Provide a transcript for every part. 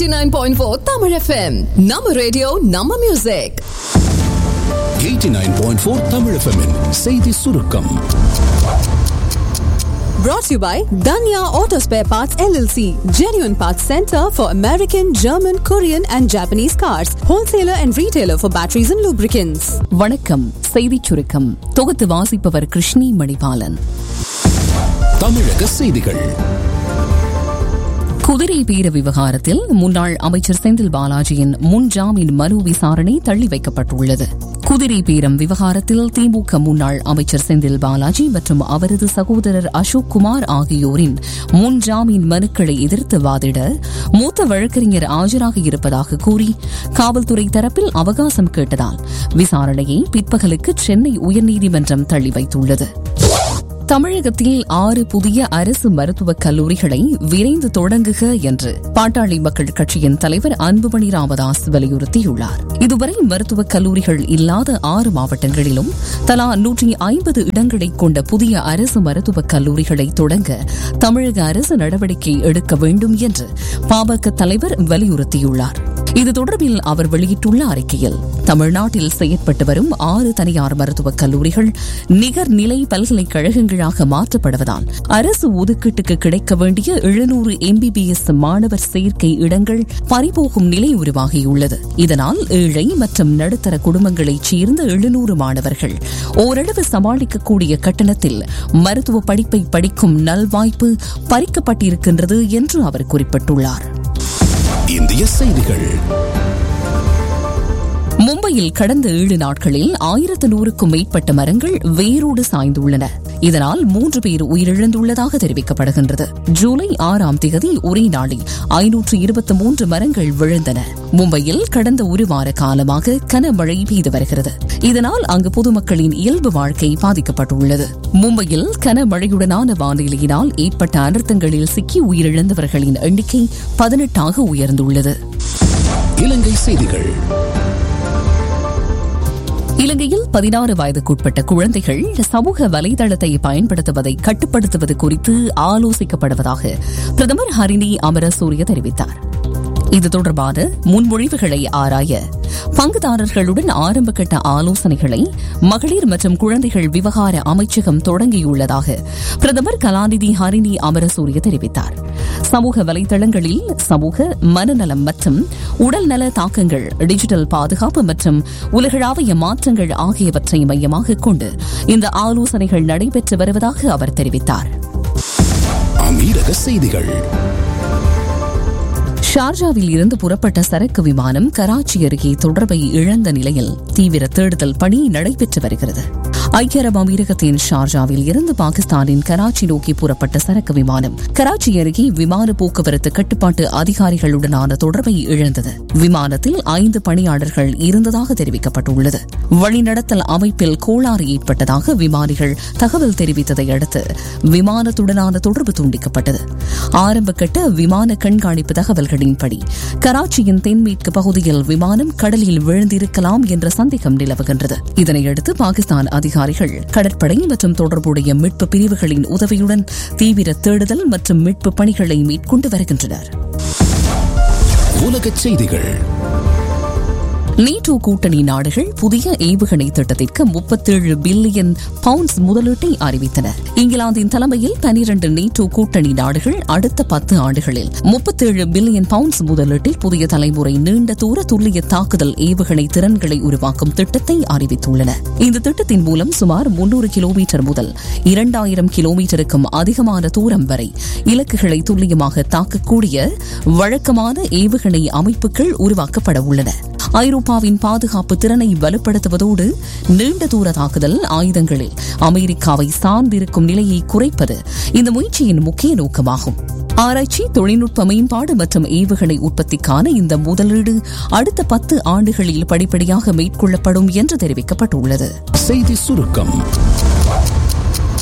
89.4 Tamil FM. நம்ம radio நம்ம music 89.4 Tamil FM -இன் செய்தி சுருக்கம் brought to you by Danya Auto Spare Parts LLC, genuine parts center for American, German, Korean and Japanese cars, wholesaler and retailer for batteries and lubricants. வணக்கம் செய்திச் சுருக்கம் தொகுத்து வாசிப்பவர் கிருஷ்ணி மணிபாலன் தமிழக செய்திகள் குதிரை பேர விவகாரத்தில் முன்னாள் அமைச்சர் செந்தில் பாலாஜியின் முன் ஜாமீன் மனு விசாரணை தள்ளி வைக்கப்பட்டுள்ளது குதிரை பேரம் விவகாரத்தில் திமுக முன்னாள் அமைச்சர் செந்தில் பாலாஜி மற்றும் அவரது சகோதரர் அசோக் குமார் ஆகியோரின் முன் ஜாமீன் மனுக்களை எதிர்த்து வாதிட மூத்த வழக்கறிஞர் ஆஜராக இருப்பதாக கூறி காவல்துறை தரப்பில் அவகாசம் கேட்டதால் விசாரணையை பிற்பகலுக்கு சென்னை உயர்நீதிமன்றம் தள்ளி வைத்துள்ளது தமிழகத்தில் ஆறு புதிய அரசு மருத்துவக் கல்லூரிகளை விரைந்து தொடங்குக என்று பாட்டாளி மக்கள் கட்சியின் தலைவர் அன்புமணி ராமதாஸ் வலியுறுத்தியுள்ளார் இதுவரை மருத்துவக் கல்லூரிகள் இல்லாத ஆறு மாவட்டங்களிலும் தலா நூற்றி ஐம்பது இடங்களை கொண்ட புதிய அரசு மருத்துவக் கல்லூரிகளை தொடங்க தமிழக அரசு நடவடிக்கை எடுக்க வேண்டும் என்று பாமக தலைவர் வலியுறுத்தியுள்ளார் இது தொடர்பில் அவர் வெளியிட்டுள்ள அறிக்கையில் தமிழ்நாட்டில் செயற்பட்டு வரும் ஆறு தனியார் மருத்துவக் கல்லூரிகள் நிகர்நிலை பல்கலைக்கழகங்களாக மாற்றப்படுவதால் அரசு ஒதுக்கீட்டுக்கு கிடைக்க வேண்டிய எழுநூறு எம்பிபிஎஸ் மாணவர் சேர்க்கை இடங்கள் பறிபோகும் நிலை உருவாகியுள்ளது இதனால் ஏழை மற்றும் நடுத்தர குடும்பங்களைச் சேர்ந்த எழுநூறு மாணவர்கள் ஓரளவு சமாளிக்கக்கூடிய கட்டணத்தில் மருத்துவ படிப்பை படிக்கும் நல்வாய்ப்பு பறிக்கப்பட்டிருக்கின்றது என்று அவர் குறிப்பிட்டுள்ளார் இந்திய செய்திகள் மும்பையில் கடந்த ஏழு நாட்களில் ஆயிரத்து நூறுக்கும் மேற்பட்ட மரங்கள் வேரோடு சாய்ந்துள்ளன இதனால் மூன்று பேர் உயிரிழந்துள்ளதாக தெரிவிக்கப்படுகின்றது ஜூலை ஆறாம் தேதி ஒரே நாளில் ஐநூற்று இருபத்தி மூன்று மரங்கள் விழுந்தன மும்பையில் கடந்த ஒரு வார காலமாக கனமழை பெய்து வருகிறது இதனால் அங்கு பொதுமக்களின் இயல்பு வாழ்க்கை பாதிக்கப்பட்டுள்ளது மும்பையில் கனமழையுடனான வானிலையினால் ஏற்பட்ட அனர்த்தங்களில் சிக்கி உயிரிழந்தவர்களின் எண்ணிக்கை பதினெட்டாக உயர்ந்துள்ளது இலங்கை செய்திகள் இலங்கையில் பதினாறு வயதுக்குட்பட்ட குழந்தைகள் சமூக வலைதளத்தை பயன்படுத்துவதை கட்டுப்படுத்துவது குறித்து ஆலோசிக்கப்படுவதாக பிரதமர் ஹரிணி அமரசூரிய தெரிவித்தார் இது தொடர்பான முன்மொழிவுகளை ஆராய பங்குதாரர்களுடன் ஆரம்பகட்ட ஆலோசனைகளை மகளிர் மற்றும் குழந்தைகள் விவகார அமைச்சகம் தொடங்கியுள்ளதாக பிரதமர் கலாநிதி ஹரிணி அமரசூரிய தெரிவித்தார் சமூக வலைதளங்களில் சமூக மனநலம் மற்றும் உடல்நல தாக்கங்கள் டிஜிட்டல் பாதுகாப்பு மற்றும் உலகளாவிய மாற்றங்கள் ஆகியவற்றை மையமாக கொண்டு இந்த ஆலோசனைகள் நடைபெற்று வருவதாக அவர் தெரிவித்தார் அமீரக செய்திகள் ஷார்ஜாவில் இருந்து புறப்பட்ட சரக்கு விமானம் கராச்சி அருகே தொடர்பை இழந்த நிலையில் தீவிர தேடுதல் பணி நடைபெற்று வருகிறது ஐக்கிய அரபு அமீரகத்தின் ஷார்ஜாவில் இருந்து பாகிஸ்தானின் கராச்சி நோக்கி புறப்பட்ட சரக்கு விமானம் கராச்சி அருகே விமான போக்குவரத்து கட்டுப்பாட்டு அதிகாரிகளுடனான தொடர்பை இழந்தது விமானத்தில் ஐந்து பணியாளர்கள் இருந்ததாக தெரிவிக்கப்பட்டுள்ளது வழிநடத்தல் அமைப்பில் கோளாறு ஏற்பட்டதாக விமானிகள் தகவல் தெரிவித்ததை அடுத்து விமானத்துடனான தொடர்பு துண்டிக்கப்பட்டது ஆரம்பகட்ட விமான கண்காணிப்பு தகவல்களின்படி கராச்சியின் தென்மேற்கு பகுதியில் விமானம் கடலில் விழுந்திருக்கலாம் என்ற சந்தேகம் நிலவுகின்றது இதனையடுத்து பாகிஸ்தான் அதிகாரிகள் கடற்படை மற்றும் தொடர்புடைய மீட்பு பிரிவுகளின் உதவியுடன் தீவிர தேடுதல் மற்றும் மீட்பு பணிகளை மேற்கொண்டு வருகின்றனர் உலகச் செய்திகள் நேட்டோ கூட்டணி நாடுகள் புதிய ஏவுகணை திட்டத்திற்கு முப்பத்தேழு பில்லியன் பவுண்ட்ஸ் முதலீட்டை அறிவித்தன இங்கிலாந்தின் தலைமையில் பனிரண்டு நேட்டோ கூட்டணி நாடுகள் அடுத்த பத்து ஆண்டுகளில் முப்பத்தேழு பில்லியன் பவுண்ட்ஸ் முதலீட்டில் புதிய தலைமுறை நீண்ட தூர துல்லிய தாக்குதல் ஏவுகணை திறன்களை உருவாக்கும் திட்டத்தை அறிவித்துள்ளன இந்த திட்டத்தின் மூலம் சுமார் முன்னூறு கிலோமீட்டர் முதல் இரண்டாயிரம் கிலோமீட்டருக்கும் அதிகமான தூரம் வரை இலக்குகளை துல்லியமாக தாக்கக்கூடிய வழக்கமான ஏவுகணை அமைப்புகள் உருவாக்கப்பட உள்ளன ஐரோப்பாவின் பாதுகாப்பு திறனை வலுப்படுத்துவதோடு நீண்ட தூர தாக்குதல் ஆயுதங்களில் அமெரிக்காவை சார்ந்திருக்கும் நிலையை குறைப்பது இந்த முயற்சியின் முக்கிய நோக்கமாகும் ஆராய்ச்சி தொழில்நுட்ப மேம்பாடு மற்றும் ஏவுகணை உற்பத்திக்கான இந்த முதலீடு அடுத்த பத்து ஆண்டுகளில் படிப்படியாக மேற்கொள்ளப்படும் என்று தெரிவிக்கப்பட்டுள்ளது செய்தி சுருக்கம்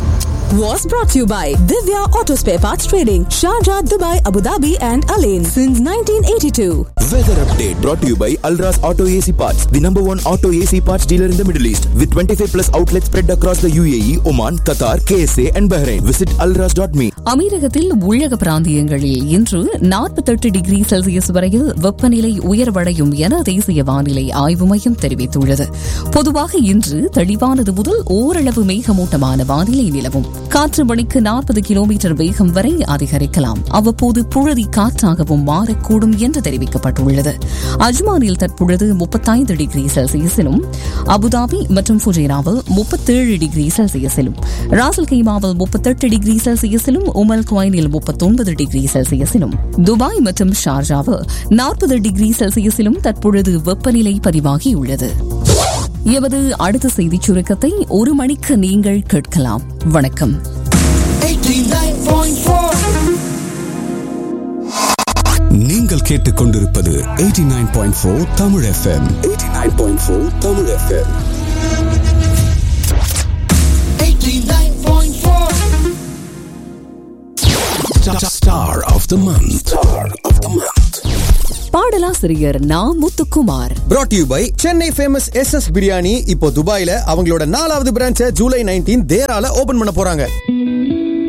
was brought to you by Divya Auto Spare Parts Trading, Sharjah, Dubai, Abu Dhabi, and Alain since 1982. Weather update brought to you by Alras Auto AC Parts, the number one auto AC parts dealer in the Middle East, with 25 plus outlets spread across the UAE, Oman, Qatar, KSA, and Bahrain. Visit alras.me. அமீரகத்தில் உள்ளக பிராந்தியங்களில் இன்று நாற்பத்தெட்டு degree Celsius வரையில் வெப்பநிலை உயர்வடையும் என தேசிய வானிலை ஆய்வு மையம் தெரிவித்துள்ளது பொதுவாக இன்று தெளிவானது முதல் ஓரளவு மேகமூட்டமான வானிலை நிலவும் காற்று மணிக்கு நாற்பது கிலோமீட்டர் வேகம் வரை அதிகரிக்கலாம் அவ்வப்போது புழுதி காற்றாகவும் மாறக்கூடும் என்று தெரிவிக்கப்பட்டுள்ளது அஜ்மானில் தற்பொழுது முப்பத்தைந்து டிகிரி செல்சியஸிலும் அபுதாபி மற்றும் ஃபுஜேராவில் முப்பத்தேழு டிகிரி செல்சியஸிலும் ராசல் கைமாவில் முப்பத்தெட்டு டிகிரி செல்சியஸிலும் உமல் குவைனில் முப்பத்தொன்பது டிகிரி செல்சியஸிலும் துபாய் மற்றும் ஷார்ஜாவில் நாற்பது டிகிரி செல்சியஸிலும் தற்பொழுது வெப்பநிலை பதிவாகியுள்ளது எமது அடுத்த செய்திச் சுருக்கத்தை ஒரு மணிக்கு நீங்கள் கேட்கலாம் வணக்கம் நீங்கள் கேட்டுக்கொண்டிருப்பது 89.4 Tamil FM 89.4 Tamil FM Star of the month. Star of the month. பாடலாசிரியர் Na Muthukumar brought to you by Chennai famous S S biryani இப்போ துபாயில அவங்களோட நாலாவது பிரான்ச்சை ஜூலை நைன்டீன் தேரால ஓபன் பண்ண போறாங்க